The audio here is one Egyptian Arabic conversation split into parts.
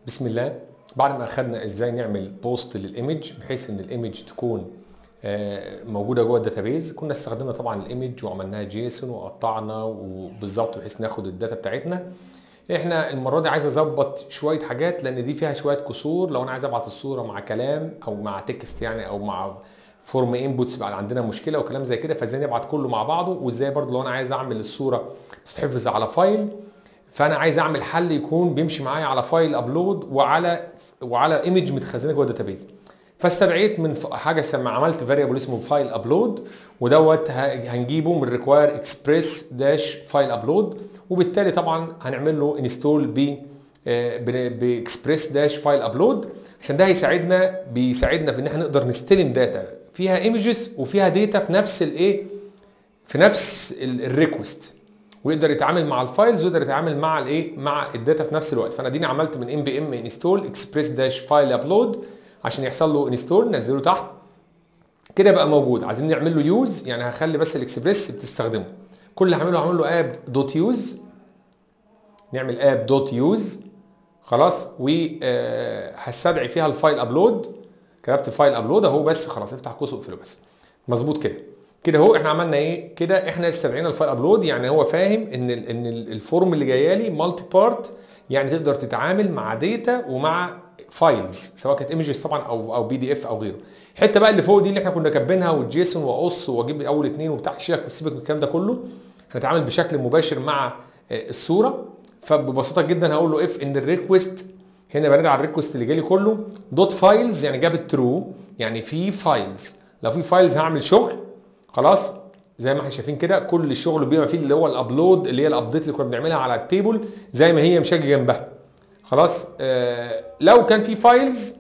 بسم الله بعد ما اخدنا ازاي نعمل بوست للايمج بحيث ان الايمج تكون آه، موجوده جوه الداتابيز كنا استخدمنا طبعا الايمج وعملناها جيسون وقطعنا وبالظبط بحيث ناخد الداتا بتاعتنا احنا المره دي عايز اظبط شويه حاجات لان دي فيها شويه كسور لو انا عايز ابعت الصوره مع كلام او مع تكست يعني او مع فورم انبوتس يبقى عندنا مشكله وكلام زي كده فازاي نبعت كله مع بعضه وازاي برضه لو انا عايز اعمل الصوره تتحفظ على فايل فانا عايز اعمل حل يكون بيمشي معايا على فايل ابلود وعلى وعلى ايمج متخزنه جوه الداتابيز فاستدعيت من ف- حاجه اسمها عملت فاريبل اسمه فايل ابلود ودوت ه- هنجيبه من ريكواير اكسبريس داش فايل ابلود وبالتالي طبعا هنعمل له انستول ب باكسبريس داش فايل ابلود عشان ده هيساعدنا بيساعدنا في ان احنا نقدر نستلم داتا فيها ايمجز وفيها داتا في نفس الايه في نفس الريكوست ويقدر يتعامل مع الفايلز ويقدر يتعامل مع الايه مع الداتا في نفس الوقت فانا ديني عملت من ام بي ام انستول اكسبريس داش فايل ابلود عشان يحصل له انستول نزله تحت كده بقى موجود عايزين نعمل له يوز يعني هخلي بس الاكسبريس بتستخدمه كل اللي هعمله هعمل له اب دوت يوز نعمل اب دوت يوز خلاص وهستدعي فيها الفايل ابلود كتبت فايل ابلود اهو بس خلاص افتح قوس واقفله بس مظبوط كده كده اهو احنا عملنا ايه كده احنا استدعينا الفايل ابلود يعني هو فاهم ان ال ان ال- الفورم اللي جايه لي مالتي بارت يعني تقدر تتعامل مع داتا ومع فايلز سواء كانت ايمجز طبعا او او بي دي اف او غيره الحته بقى اللي فوق دي اللي احنا كنا كاتبينها والجيسون واقص واجيب اول اتنين وبتاع سيبك سيبك من الكلام ده كله هنتعامل بشكل مباشر مع آه، الصوره فببساطه جدا هقول له اف ان الريكوست هنا برد على الريكوست اللي جالي كله دوت فايلز يعني جاب الترو يعني في فايلز لو في فايلز هعمل شغل خلاص زي ما احنا شايفين كده كل الشغل بيبقى فيه اللي هو الابلود اللي هي الابديت اللي كنا بنعملها على التيبل زي ما هي مش هاجي جنبها خلاص آه لو كان في فايلز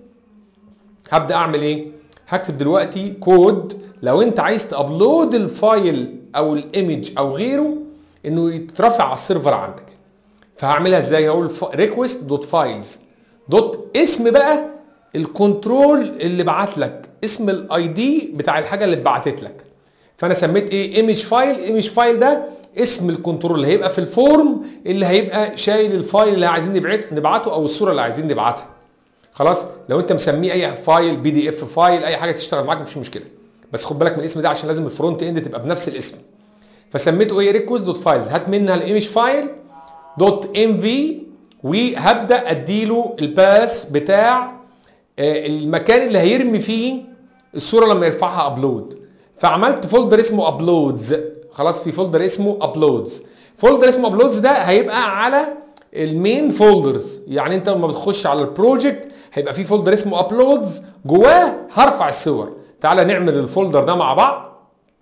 هبدا اعمل ايه هكتب دلوقتي كود لو انت عايز تابلود الفايل او الايمج او غيره انه يترفع على السيرفر عندك فهعملها ازاي هقول ريكوست دوت فايلز دوت اسم بقى الكنترول اللي بعت لك اسم الاي دي بتاع الحاجه اللي اتبعتت لك فانا سميت ايه ايمج فايل ايمج فايل ده اسم الكنترول اللي هيبقى في الفورم اللي هيبقى شايل الفايل اللي عايزين نبعت نبعته او الصوره اللي عايزين نبعتها خلاص لو انت مسميه اي فايل بي دي اف فايل اي حاجه تشتغل معاك مفيش مشكله بس خد بالك من الاسم ده عشان لازم الفرونت اند تبقى بنفس الاسم فسميته ايه ريكوست دوت فايلز هات منها الايمج فايل دوت ام في وهبدا اديله الباث بتاع آه، المكان اللي هيرمي فيه الصوره لما يرفعها ابلود فعملت فولدر اسمه ابلودز خلاص في فولدر اسمه ابلودز فولدر اسمه ابلودز ده هيبقى على المين فولدرز يعني انت لما بتخش على البروجكت هيبقى في فولدر اسمه ابلودز جواه هرفع الصور تعالى نعمل الفولدر ده مع بعض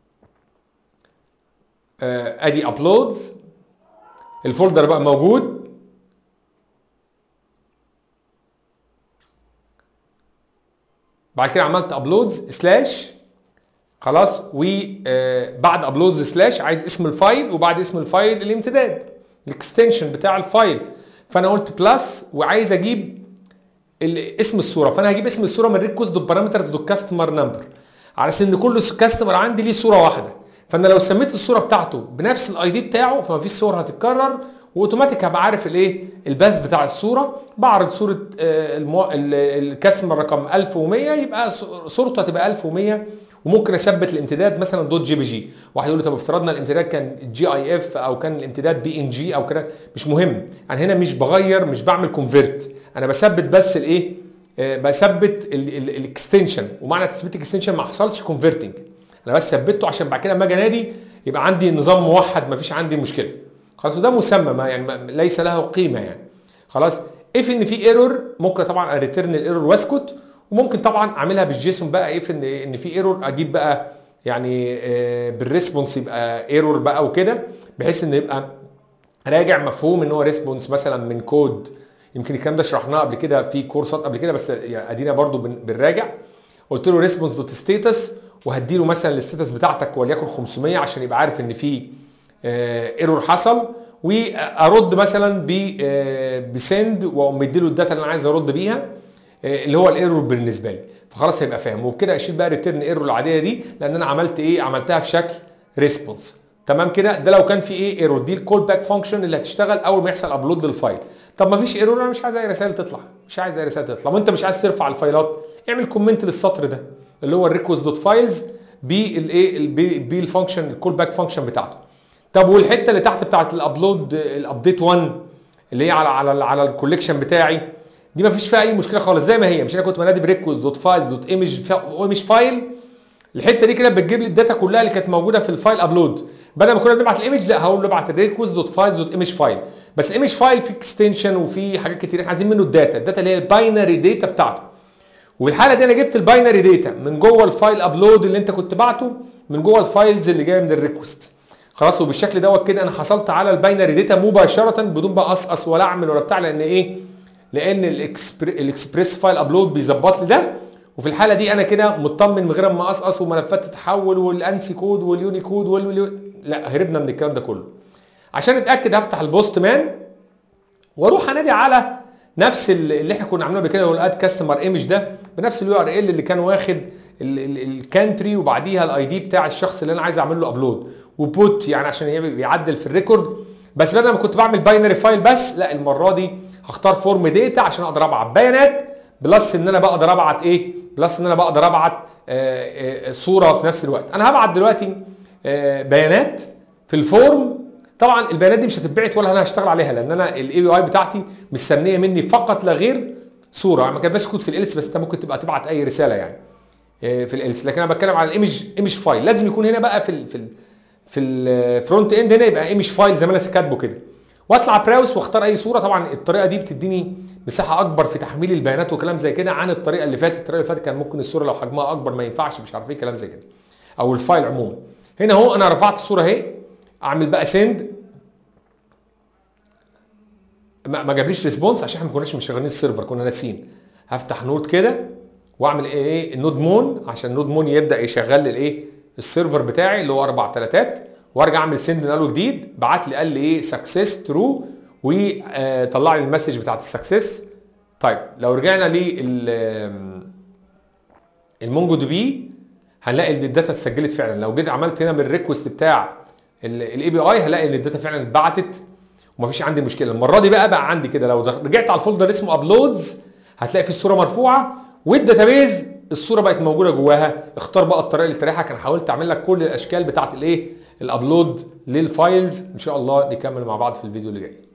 آه، ادي ابلودز الفولدر بقى موجود بعد كده عملت ابلودز سلاش خلاص وبعد ابلودز سلاش عايز اسم الفايل وبعد اسم الفايل الامتداد الاكستنشن بتاع الفايل فانا قلت بلس وعايز اجيب ال- اسم الصوره فانا هجيب اسم الصوره من ريكوست دوت بارامترز دوت كاستمر نمبر على اساس ان كل كاستمر عندي ليه صوره واحده فانا لو سميت الصوره بتاعته بنفس الاي دي بتاعه فما فيش صور هتتكرر واوتوماتيك هبقى عارف الايه الباث بتاع الصوره بعرض صوره آه، المو... ال- الكاستمر رقم 1100 يبقى ص- صورته هتبقى 1100 وممكن اثبت الامتداد مثلا دوت جي بي جي واحد يقول لي طب افترضنا الامتداد كان جي اي اف او كان الامتداد بي ان جي او كده مش مهم انا هنا مش بغير مش بعمل كونفرت انا بثبت بس الايه آه، بثبت الاكستنشن ومعنى تثبيت الاكستنشن ما حصلش كونفرتنج انا بس ثبته عشان بعد كده لما اجي انادي يبقى عندي نظام موحد ما فيش عندي مشكله خلاص وده مسمى ما يعني ما- ليس له قيمه يعني خلاص اف ان في ايرور ممكن طبعا اريترن الايرور واسكت وممكن طبعا اعملها بالجيسون بقى اف ان ان في ايرور اجيب بقى يعني آه، بالريسبونس يبقى ايرور بقى وكده بحيث ان يبقى راجع مفهوم ان هو ريسبونس مثلا من كود يمكن الكلام ده شرحناه قبل كده في كورسات قبل كده بس يعني ادينا برضو بن- بنراجع قلت له ريسبونس دوت ستيتس وهديله مثلا الستاتس بتاعتك وليكن 500 عشان يبقى عارف ان في ايرور حصل وارد مثلا ب آه، بسند واقوم مديله الداتا اللي انا عايز ارد بيها آه، اللي هو الايرور بالنسبه لي فخلاص هيبقى فاهم وبكده اشيل بقى ريتيرن ايرور العاديه دي لان انا عملت ايه عملتها في شكل ريسبونس تمام كده ده لو كان في ايه ايرور دي الكول باك فانكشن اللي هتشتغل اول ما يحصل ابلود للفايل طب ما فيش ايرور انا مش عايز اي رسائل تطلع مش عايز اي رسائل تطلع وانت مش عايز ترفع الفايلات اعمل كومنت للسطر ده اللي هو الريكوست دوت فايلز بالايه بالفانكشن الكول باك فانكشن بتاعته طب والحته اللي تحت بتاعت الابلود الابديت 1 اللي هي على على على الكوليكشن بتاعي دي ما فيش فيها اي مشكله خالص زي ما هي مش انا كنت بنادي بريكوست دوت فايلز دوت ايمج ايمج فايل الحته دي كده بتجيب لي الداتا كلها اللي كانت موجوده في الفايل ابلود بدل ما كنا بنبعت الايمج لا هقول له ابعت الريكوست دوت فايلز دوت ايمج فايل بس الايمج فايل فيه اكستنشن وفيه حاجات كتير احنا عايزين منه الداتا الداتا اللي هي الباينري داتا بتاعته وفي الحاله دي انا جبت الباينري داتا من جوه الفايل ابلود اللي انت كنت بعته من جوه الفايلز اللي جايه من الريكوست خلاص وبالشكل دوت كده انا حصلت على الباينري داتا مباشره بدون بقى اقصقص ولا اعمل ولا بتاع لان ايه لان الاكسبريس فايل ابلود بيظبط لي ده وفي الحاله دي انا كده مطمن من غير ما اقصقص وملفات تتحول والانسي كود واليوني كود وال لا هربنا من الكلام ده كله عشان اتاكد هفتح البوست مان واروح انادي على نفس اللي احنا كنا عاملينه بكده هو الاد كاستمر ايمج ده بنفس اليو ار ال اللي كان واخد الكانتري وبعديها الاي دي بتاع الشخص اللي انا عايز اعمل له ابلود وبوت يعني عشان بيعدل في الريكورد بس بدل ما كنت بعمل باينري فايل بس لا المره دي هختار فورم داتا عشان اقدر ابعت بيانات بلس ان انا بقدر ابعت ايه بلس ان انا بقدر ابعت آآ آآ صوره في نفس الوقت انا هبعت دلوقتي بيانات في الفورم طبعا البيانات دي مش هتتبعت ولا انا هشتغل عليها لان انا الاي بي اي بتاعتي مستنيه مني فقط لا غير صوره يعني ما كتبش كود في الالس بس انت ممكن تبقى تبعت اي رساله يعني في الالس لكن انا بتكلم على الايمج ايمج فايل لازم يكون هنا بقى في ال في ال في الفرونت اند هنا يبقى ايمج فايل زي ما انا كاتبه كده واطلع براوس واختار اي صوره طبعا الطريقه دي بتديني مساحه اكبر في تحميل البيانات وكلام زي كده عن الطريقه اللي فاتت الطريقه اللي فاتت كان ممكن الصوره لو حجمها اكبر ما ينفعش مش عارف ايه كلام زي كده او الفايل عموما هنا اهو انا رفعت الصوره اهي اعمل بقى سند ما جابليش ريسبونس عشان احنا ما كناش مشغلين السيرفر كنا ناسيين هفتح نود كده واعمل ايه نود مون عشان نود مون يبدا يشغل لي الايه السيرفر بتاعي اللي هو اربع تلاتات وارجع اعمل سند نالو جديد بعت لي قال لي ايه سكسس ترو وطلع لي المسج بتاعت السكسس طيب لو رجعنا لل المونجو دي بي هنلاقي ان الداتا اتسجلت فعلا لو جيت عملت هنا من الريكوست بتاع الاي بي اي هلاقي ان الداتا فعلا اتبعتت ومفيش عندي مشكله المره دي بقى بقى عندي كده لو رجعت على الفولدر اسمه ابلودز هتلاقي فيه الصوره مرفوعه والداتابيز الصوره بقت موجوده جواها اختار بقى الطريقه اللي تريحك انا حاولت اعمل لك كل الاشكال بتاعت الايه الابلود للفايلز ان شاء الله نكمل مع بعض في الفيديو اللي جاي